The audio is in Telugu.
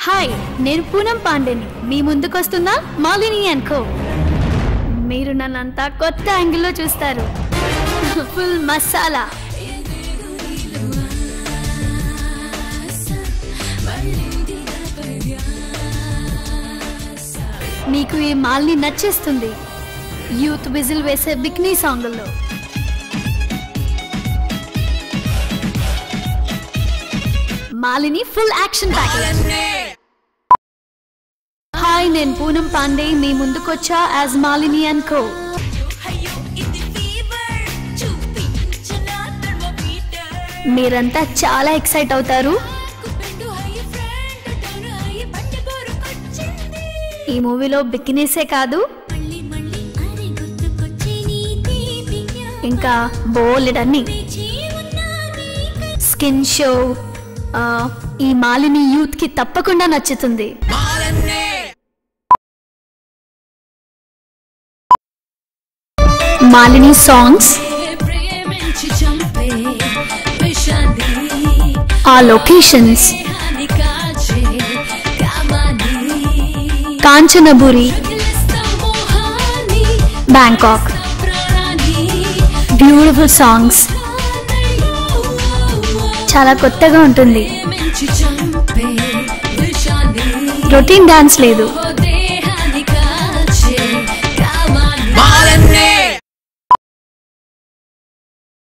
హాయ్ నేను పూనం పాండేని మీ ముందుకొస్తున్నా మాలిని అండ్ కో మీరు నన్నంతా కొత్త యాంగిల్లో చూస్తారు ఫుల్ మసాలా మీకు ఈ మాల్ని నచ్చేస్తుంది యూత్ విజిల్ వేసే బిక్నీ సాంగుల్లో Malini full action package hi నేను పూనం పాండే మీ ముందుకొచ్చా యాజ్ మాలిని అండ్ కో మీరంతా చాలా ఎక్సైట్ అవుతారు ఈ మూవీలో బికినీసే కాదు ఇంకా బోలెడ్ అన్ని స్కిన్ షో ఆ, ఈ మాలిని యూత్ కి తప్పకుండా నచ్చుతుంది మాలిని సాంగ్స్ ప్రేమించి చంపే విషాది ఆ లొకేషన్స్ హాని కాచే కామాని కాంచనబురి గిలిస్తా మోహాని బ్యాంకాక్ ప్రాణాని బ్యూటిఫుల్ సాంగ్స్ చాలా కొత్తగా ఉంటుంది ప్రేమించి చంపే విషాది రొటీన్ డాన్స్ లేదు